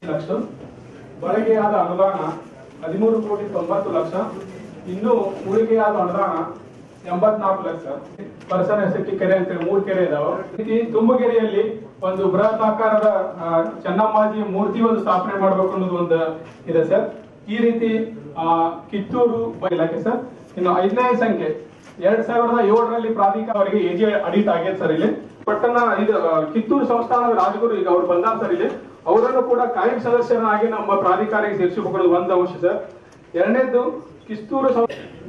ಲಕ್ಷ ಬಳಕೆಯಾದ ಅನುದಾನ ಹದಿಮೂರು ಕೋಟಿ ತೊಂಬತ್ತು ಲಕ್ಷ ಇನ್ನು ಉಳಿಕೆಯಾದ ಅನುದಾನ ಎಂಬತ್ನಾಲ್ಕು ಲಕ್ಷ ಪರ್ಸನ್ ಎಸೆಟ್ಟಿ ಕೆರೆ ಅಂತ ಮೂರು ಕೆರೆ ಇದಾವೆ ಈ ತುಂಬಗೆರೆಯಲ್ಲಿ ಒಂದು ಬೃಹತ್ ಆಕಾರದ ಆ, ಚೆನ್ನಮ್ಮಾಜಿ ಮೂರ್ತಿ ಒಂದು ಸ್ಥಾಪನೆ ಮಾಡಬೇಕು ಅನ್ನೋದು ಒಂದು ಇದೆ ಸರ್ ಈ ರೀತಿ ಆ, ಕಿತ್ತೂರು ಇಲಾಖೆ ಸರ್ ಇನ್ನು ಐದನೇ ಸಂಖ್ಯೆ ಎರಡ್ ಸಾವಿರದ ಏಳರಲ್ಲಿ ಪ್ರಾಧಿಕಾರ ಅವರಿಗೆ ಎಜಿ ಅಡಿಟ್ ಆಗೈತೆ ಸರ್ ಇಲ್ಲಿ ಪಟ್ಟಣ ಇದು ಆ, ಕಿತ್ತೂರು ಸಂಸ್ಥಾನದ ರಾಜಗುರು ಈಗ ಅವ್ರು ಬಂದಾರ ಸರ್ ಇಲ್ಲಿ ಅವರನ್ನು ಕೂಡ ಕಾಯಂ ಸದಸ್ಯರಾಗಿ ನಮ್ಮ ಪ್ರಾಧಿಕಾರಕ್ಕೆ ಸೇರಿಸಬೇಕು ಅನ್ನೋದು ಒಂದು ಅಂಶ ಸರ್ ಎರಡನೇದು ಕಿತ್ತೂರು ಸಂ-